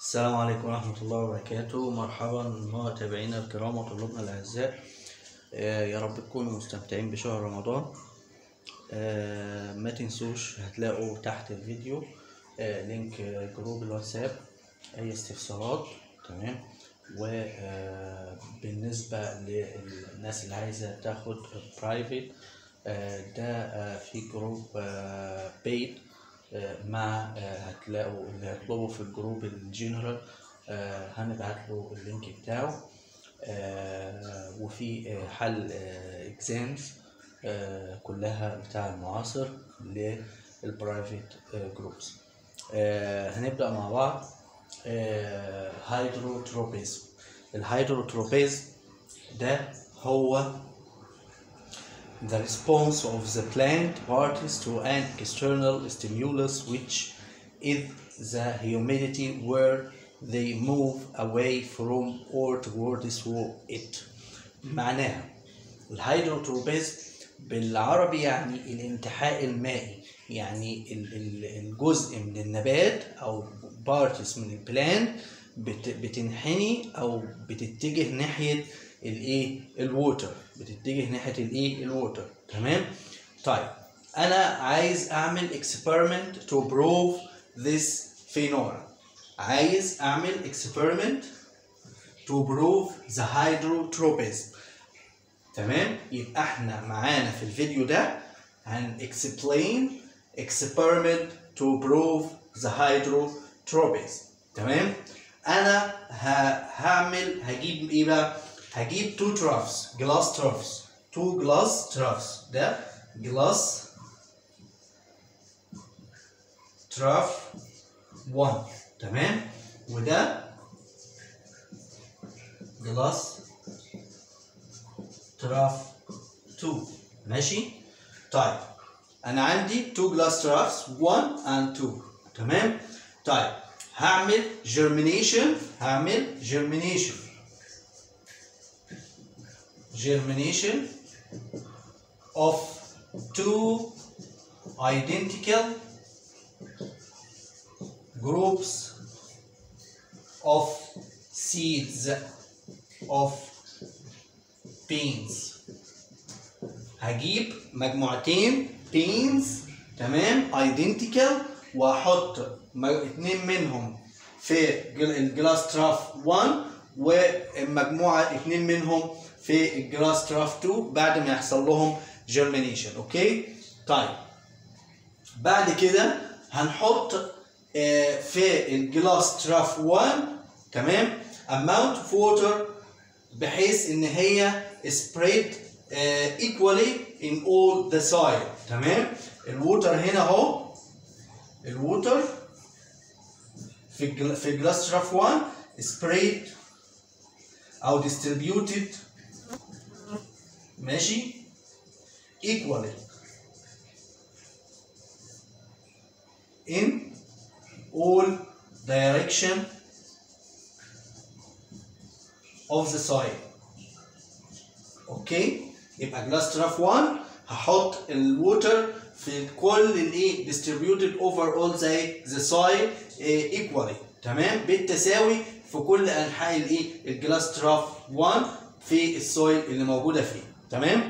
السلام عليكم ورحمة الله وبركاته مرحبا متابعينا الكرام وطلابنا الأعزاء آه، يا رب تكونوا مستمتعين بشهر رمضان آه، ما تنسوش هتلاقوا تحت الفيديو آه، لينك آه، جروب الواتساب أي استفسارات تمام وبالنسبة للناس اللي عايزة تاخد برايفت ده آه، في جروب بيد مع آه، هتلاقوا اللي هيطلبوا في الجروب الجنرال آه، هنبعت له اللينك بتاعه آه، وفي آه، حل اكزامز كلها بتاع المعاصر للبرايفت جروبس هنبدأ مع بعض هيدروتروبيزم الهيدروتروبيزم ده هو the response of the plant parties to an external stimulus which is the humidity where they move away from or towards it معناها الهيدروتروبيزم بالعربي يعني الانتحاء المائي يعني ال- ال- الجزء من النبات او بارتس من البلان بت- بتنحني او بتتجه ناحيه الايه الووتر بتتجه ناحيه الايه الووتر تمام طيب انا عايز اعمل experiment to prove this phenomena عايز اعمل experiment to prove the hydrotropism تمام يبقى احنا معانا في الفيديو ده هن explain experiment to prove the hydrotropism تمام انا ه- هعمل هجيب ايه بقى هجيب two troughs glass troughs two glass troughs ده glass trough 1 تمام وده glass trough 2 ماشي طيب انا عندي two glass troughs 1 and 2 تمام طيب هعمل germination هعمل germination germination of two identical groups of seeds of beans هجيب مجموعتين beans تمام identical واحط م- اتنين منهم في جل- الجلاس تراف 1 ومجموعة اتنين منهم في الجلاس تراف 2 بعد ما يحصل لهم germination اوكي طيب بعد كده هنحط آه، في الجلاس تراف 1 تمام amount of water بحيث ان هي spread uh, equally in all the soil تمام الووتر هنا اهو الووتر في الجل... في الجلاس تراف 1 spread او distributed ماشي equally in all direction of the soil اوكي يبقى جلاس تراف 1 هحط الووتر في كل الايه distributed over all the the soil eh, equally تمام بالتساوي في كل انحاء الايه الجلاس تراف 1 في السويل اللي موجوده فيه تمام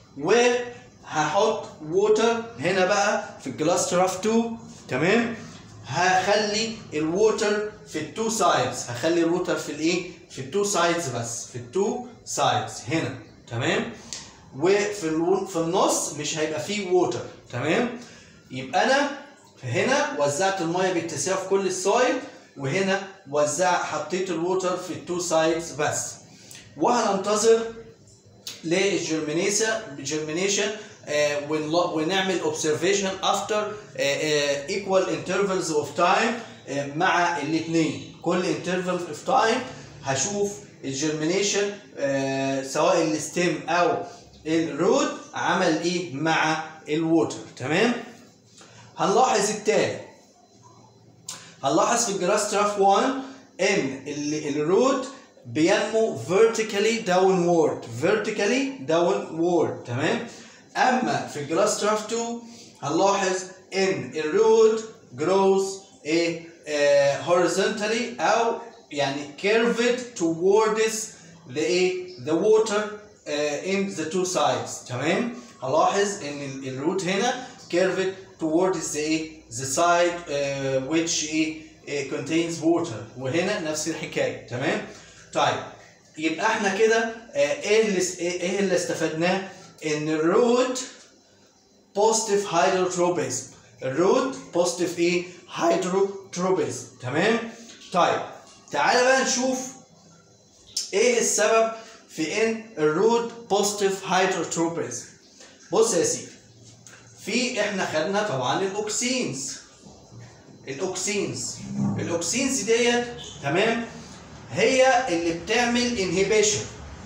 وهحط ووتر هنا بقى في الجلاس تراف 2 تمام هخلي الووتر في التو سايدز هخلي الووتر في الايه في التو سايدز بس في التو سايدز هنا تمام وفي الو... في النص مش هيبقى فيه ووتر تمام يبقى انا هنا وزعت الميه بالتساوي في كل السايد وهنا وزع حطيت الووتر في التو سايدز بس وهننتظر للجرمينيشن جرمينيشن ونعمل observation after آه، آه، equal intervals of time آه، مع الاثنين كل interval of time هشوف الجرمينيشن سواء الستيم او الرود عمل ايه مع الووتر تمام هنلاحظ التالي هنلاحظ في الجراس تراف 1 ان ال- الرود بينمو vertically downward vertically downward تمام اما في الجراس تراف 2 هنلاحظ ان الرود grows ايه uh, horizontally او يعني curved towards the ايه the water uh, in the two sides تمام هلاحظ ان ال- الروت هنا curved towards the ايه the side uh, which ايه uh, contains water وهنا نفس الحكايه تمام طيب يبقى احنا كده آه، ايه اللي ايه إيه اللي استفدناه ان الروت بوزيتيف هيدروتروبيزم الروت بوزيتيف ايه هيدروتروبيزم تمام طيب تعالى بقى نشوف ايه السبب في ان الروت بوزيتيف هيدروتروبيزم بص يا سيدي في احنا خدنا طبعا الاوكسينز الاوكسينز الاوكسينز ديت تمام هي اللي بتعمل انهيبيشن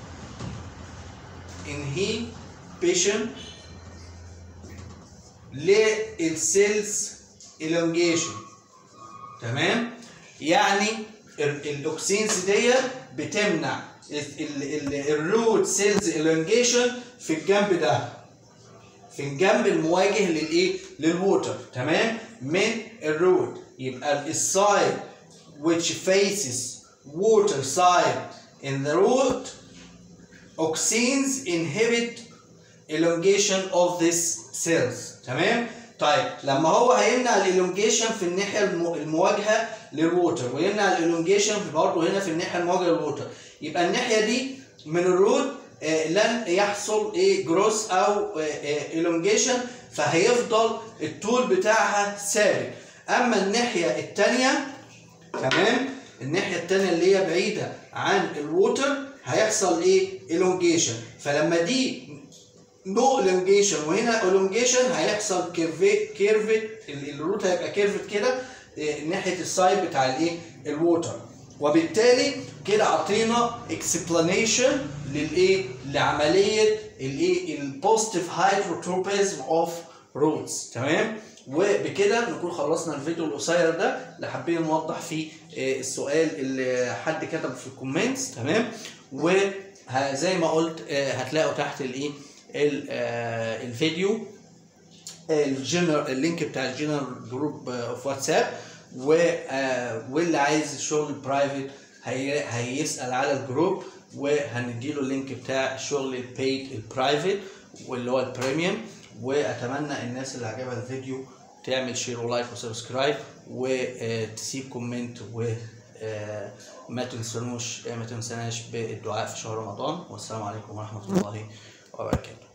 انهيبيشن للسيلز elongation تمام يعني ال- الاوكسينز ديت بتمنع الروت سيلز elongation في الجنب ده في الجنب المواجه للايه للووتر تمام من الروت يبقى السايد which faces water side in the root auxins inhibit elongation of this cells تمام طيب لما هو هيمنع الالونجيشن في الناحيه الم- المواجهه للووتر ويمنع الالونجيشن برضه هنا في الناحيه المواجهه للووتر يبقى الناحيه دي من الروت آه، لن يحصل ايه جروس او الونجيشن فهيفضل الطول بتاعها ثابت اما الناحيه الثانيه تمام الناحيه الثانيه اللي هي بعيده عن الووتر هيحصل ايه elongation فلما دي نو elongation وهنا elongation هيحصل كيرفيت كيرفيت الروت هيبقى كيرفيت كده إيه، ناحيه السايد بتاع الايه الووتر وبالتالي كده عطينا explanation للايه لعمليه الايه البوزيتيف هيدروتروبيزم اوف روتس تمام وبكده نكون خلصنا الفيديو القصير ده اللي حابين نوضح فيه آه، السؤال اللي حد كتبه في الكومنتس تمام وزي ما قلت آه، هتلاقوا تحت الايه ال- آه، الفيديو الجنرال اللينك بتاع الجنرال جروب اوف واتساب و آه، واللي عايز الشغل برايفت هي هيسال على الجروب وهنديله اللينك بتاع الشغل البيد البرايفت واللي هو البريميوم واتمنى الناس اللي عجبها الفيديو تعمل شير ولايك وسبسكرايب وتسيب كومنت وما تنسونوش ما تنسناش بالدعاء في شهر رمضان والسلام عليكم ورحمه الله وبركاته